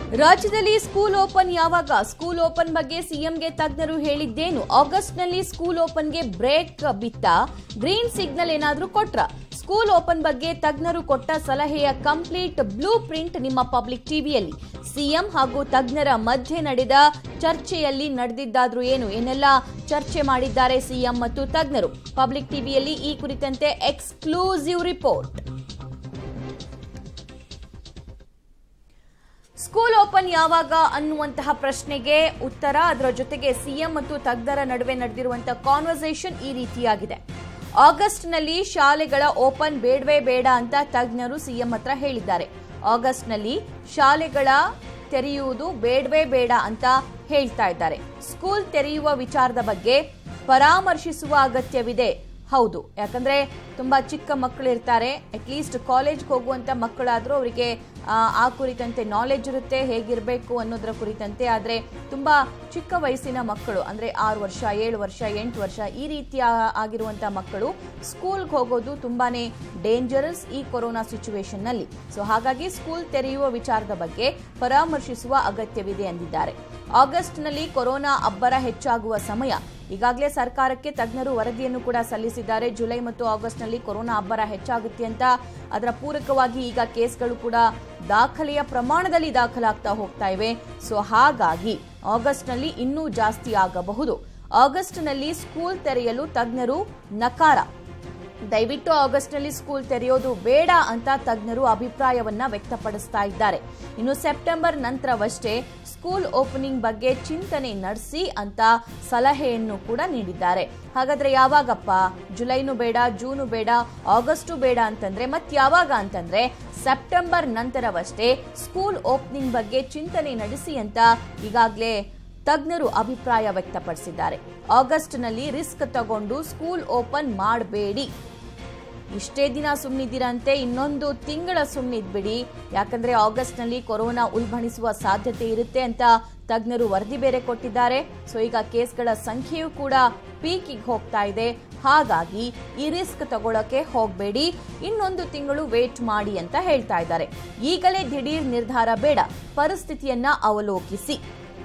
ರಾಜ್ಯದಲ್ಲಿ school open ಯಾವಾಗ school open ಬಗ್ಗೆ ಸಿಎಂಗೆ ತಜ್ಞರು ಹೇಳಿದ್ದೇನು ಆಗಸ್ಟ್ನಲ್ಲಿ ಸ್ಕೂಲ್ ಓಪನ್ಗೆ ಬ್ರೇಕ್ ಬಿತ್ತ ಗ್ರೀನ್ ಸಿಗ್ನಲ್ ಏನಾದ್ರೂ ಕೊಟ್ರ ಸ್ಕೂಲ್ ಓಪನ್ ಬಗ್ಗೆ ತಜ್ಞರು ಕೊಟ್ಟ ಸಲಹೆಯ ಕಂಪ್ಲೀಟ್ ಬ್ಲೂ ಪ್ರಿಂಟ್ ನಿಮ್ಮ ಪಬ್ಲಿಕ್ ಟಿವಿಯಲ್ಲಿ ಸಿಎಂ ಹಾಗೂ ತಜ್ಞರ ಮಧ್ಯೆ ನಡೆದ ಚರ್ಚೆಯಲ್ಲಿ ನಡೆದಿದ್ದಾದ್ರೂ ಏನು ಏನೆಲ್ಲ ಚರ್ಚೆ ಮಾಡಿದ್ದಾರೆ ಸಿಎಂ ಮತ್ತು ತಜ್ಞರು ಪಬ್ಲಿಕ್ ಟಿವಿಯಲ್ಲಿ ಈ ಕುರಿತಂತೆ ಎಕ್ಸ್ಕ್ಲೂಸಿವ್ ರಿಪೋರ್ಟ್ ಸ್ಕೂಲ್ ಓಪನ್ ಯಾವಾಗ ಅನ್ನುವಂತಹ ಪ್ರಶ್ನೆಗೆ ಉತ್ತರ ಅದರ ಜೊತೆಗೆ ಸಿಎಂ ಮತ್ತು ತಜ್ಞರ ನಡುವೆ ನಡೆದಿರುವಂತಹ ಕಾನ್ವರ್ಸೇಷನ್ ಈ ರೀತಿಯಾಗಿದೆ ಆಗಸ್ಟ್ನಲ್ಲಿ ಶಾಲೆಗಳ ಓಪನ್ ಬೇಡವೇ ಬೇಡ ಅಂತ ತಜ್ಞರು ಸಿಎಂ ಹತ್ರ ಹೇಳಿದ್ದಾರೆ ಆಗಸ್ಟ್ನಲ್ಲಿ ಶಾಲೆಗಳ ತೆರೆಯುವುದು ಬೇಡವೇ ಬೇಡ ಅಂತ ಹೇಳ್ತಾ ಇದ್ದಾರೆ ಸ್ಕೂಲ್ ತೆರೆಯುವ ವಿಚಾರದ ಬಗ್ಗೆ ಪರಾಮರ್ಶಿಸುವ ಅಗತ್ಯವಿದೆ ಹೌದು ಯಾಕಂದ್ರೆ ತುಂಬಾ ಚಿಕ್ಕ ಮಕ್ಕಳು ಇರ್ತಾರೆ ಅಟ್ಲೀಸ್ಟ್ ಕಾಲೇಜ್ಗೆ ಹೋಗುವಂತ ಮಕ್ಕಳಾದ್ರೂ ಅವರಿಗೆ ಆ ಕುರಿತಂತೆ ನಾಲೆಜ್ ಇರುತ್ತೆ ಹೇಗಿರಬೇಕು ಅನ್ನೋದರ ಕುರಿತಂತೆ ಆದರೆ ತುಂಬಾ ಚಿಕ್ಕ ವಯಸ್ಸಿನ ಮಕ್ಕಳು ಅಂದ್ರೆ ಆರು ವರ್ಷ ಏಳು ವರ್ಷ ಎಂಟು ವರ್ಷ ಈ ರೀತಿಯ ಆಗಿರುವಂತ ಮಕ್ಕಳು ಸ್ಕೂಲ್ಗೆ ಹೋಗೋದು ತುಂಬಾನೇ ಡೇಂಜರಸ್ ಈ ಕೊರೋನಾ ಸಿಚುವೇಶನ್ ನಲ್ಲಿ ಸೊ ಹಾಗಾಗಿ ಸ್ಕೂಲ್ ತೆರೆಯುವ ವಿಚಾರದ ಬಗ್ಗೆ ಪರಾಮರ್ಶಿಸುವ ಅಗತ್ಯವಿದೆ ಎಂದಿದ್ದಾರೆ ಆಗಸ್ಟ್ನಲ್ಲಿ ಕೊರೋನಾ ಅಬ್ಬರ ಹೆಚ್ಚಾಗುವ ಸಮಯ ಈಗಾಗಲೇ ಸರ್ಕಾರಕ್ಕೆ ತಜ್ಞರು ವರದಿಯನ್ನು ಕೂಡ ಸಲ್ಲಿಸಿದ್ದಾರೆ ಜುಲೈ ಮತ್ತು ಆಗಸ್ಟ್ನಲ್ಲಿ ಕೊರೋನಾ ಅಬ್ಬರ ಹೆಚ್ಚಾಗುತ್ತೆ ಅಂತ ಅದರ ಪೂರಕವಾಗಿ ಈಗ ಕೇಸ್ಗಳು ಕೂಡ ದಾಖಲೆಯ ಪ್ರಮಾಣದಲ್ಲಿ ದಾಖಲಾಗ್ತಾ ಹೋಗ್ತಾ ಇವೆ ಸೊ ಹಾಗಾಗಿ ಆಗಸ್ಟ್ನಲ್ಲಿ ಇನ್ನೂ ಜಾಸ್ತಿ ಆಗಬಹುದು ಆಗಸ್ಟ್ನಲ್ಲಿ ಸ್ಕೂಲ್ ತೆರೆಯಲು ತಜ್ಞರು ನಕಾರ ದಯವಿಟ್ಟು ಆಗಸ್ಟ್ನಲ್ಲಿ ಸ್ಕೂಲ್ ತೆರೆಯೋದು ಬೇಡ ಅಂತ ತಜ್ಞರು ಅಭಿಪ್ರಾಯವನ್ನ ವ್ಯಕ್ತಪಡಿಸ್ತಾ ಇದ್ದಾರೆ ಇನ್ನು ಸೆಪ್ಟೆಂಬರ್ ನಂತರವಷ್ಟೇ ಸ್ಕೂಲ್ ಓಪನಿಂಗ್ ಬಗ್ಗೆ ಚಿಂತನೆ ನಡೆಸಿ ಅಂತ ಸಲಹೆಯನ್ನು ಕೂಡ ನೀಡಿದ್ದಾರೆ ಹಾಗಾದ್ರೆ ಯಾವಾಗಪ್ಪ ಜುಲೈನು ಬೇಡ ಜೂನು ಬೇಡ ಆಗಸ್ಟು ಬೇಡ ಅಂತಂದ್ರೆ ಮತ್ ಯಾವಾಗ ಅಂತಂದ್ರೆ ಸೆಪ್ಟೆಂಬರ್ ನಂತರವಷ್ಟೇ ಸ್ಕೂಲ್ ಓಪನಿಂಗ್ ಬಗ್ಗೆ ಚಿಂತನೆ ನಡೆಸಿ ಅಂತ ಈಗಾಗಲೇ ತಜ್ಞರು ಅಭಿಪ್ರಾಯ ವ್ಯಕ್ತಪಡಿಸಿದ್ದಾರೆ ಆಗಸ್ಟ್ನಲ್ಲಿ ರಿಸ್ಕ್ ತಗೊಂಡು ಸ್ಕೂಲ್ ಓಪನ್ ಮಾಡಬೇಡಿ ಇಷ್ಟೇ ದಿನ ಸುಮ್ಮನಿದ್ದೀರಂತೆ ಇನ್ನೊಂದು ತಿಂಗಳ ಸುಮ್ಮನಿದ್ಬಿಡಿ ಯಾಕಂದ್ರೆ ಆಗಸ್ಟ್ನಲ್ಲಿ ಕೊರೋನಾ ಉಲ್ಬಣಿಸುವ ಸಾಧ್ಯತೆ ಇರುತ್ತೆ ಅಂತ ತಜ್ಞರು ವರದಿ ಬೇರೆ ಕೊಟ್ಟಿದ್ದಾರೆ ಸೊ ಈಗ ಕೇಸ್ಗಳ ಸಂಖ್ಯೆಯೂ ಕೂಡ ಪೀಕಿಗೆ ಹೋಗ್ತಾ ಇದೆ ಹಾಗಾಗಿ ಈ ರಿಸ್ಕ್ ತಗೊಳ್ಳೋಕೆ ಹೋಗಬೇಡಿ ಇನ್ನೊಂದು ತಿಂಗಳು ವೇಟ್ ಮಾಡಿ ಅಂತ ಹೇಳ್ತಾ ಇದ್ದಾರೆ ಈಗಲೇ ದಿಢೀರ್ ನಿರ್ಧಾರ ಬೇಡ ಪರಿಸ್ಥಿತಿಯನ್ನ ಅವಲೋಕಿಸಿ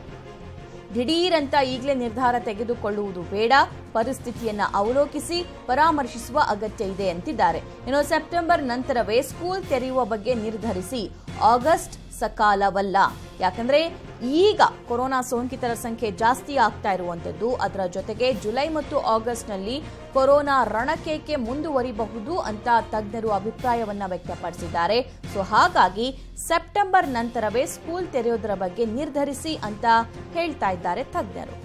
ದಿಢೀರಂತ ಈಗಲೇ ನಿರ್ಧಾರ ತೆಗೆದುಕೊಳ್ಳುವುದು ಬೇಡ ಪರಿಸ್ಥಿತಿಯನ್ನ ಅವಲೋಕಿಸಿ ಪರಾಮರ್ಶಿಸುವ ಅಗತ್ಯ ಇದೆ ಅಂತಿದ್ದಾರೆ ಇನ್ನು ಸೆಪ್ಟೆಂಬರ್ ನಂತರವೇ ಸ್ಕೂಲ್ ತೆರೆಯುವ ಬಗ್ಗೆ ನಿರ್ಧರಿಸಿ ಆಗಸ್ಟ್ ಸಕಾಲವಲ್ಲ ಯಾಕಂದ್ರೆ ಈಗ ಕೊರೋನಾ ಸೋಂಕಿತರ ಸಂಖ್ಯೆ ಜಾಸ್ತಿ ಆಗ್ತಾ ಇರುವಂತದ್ದು ಅದರ ಜೊತೆಗೆ ಜುಲೈ ಮತ್ತು ಆಗಸ್ಟ್ನಲ್ಲಿ ಕೊರೋನಾ ರಣಕೇಕೆ ಮುಂದುವರಿಬಹುದು ಅಂತ ತಜ್ಞರು ಅಭಿಪ್ರಾಯವನ್ನ ವ್ಯಕ್ತಪಡಿಸಿದ್ದಾರೆ ಸೊ ಹಾಗಾಗಿ ಸೆಪ್ಟೆಂಬರ್ ನಂತರವೇ ಸ್ಕೂಲ್ ತೆರೆಯೋದರ ಬಗ್ಗೆ ನಿರ್ಧರಿಸಿ ಅಂತ ಹೇಳ್ತಾ ಇದ್ದಾರೆ ತಜ್ಞರು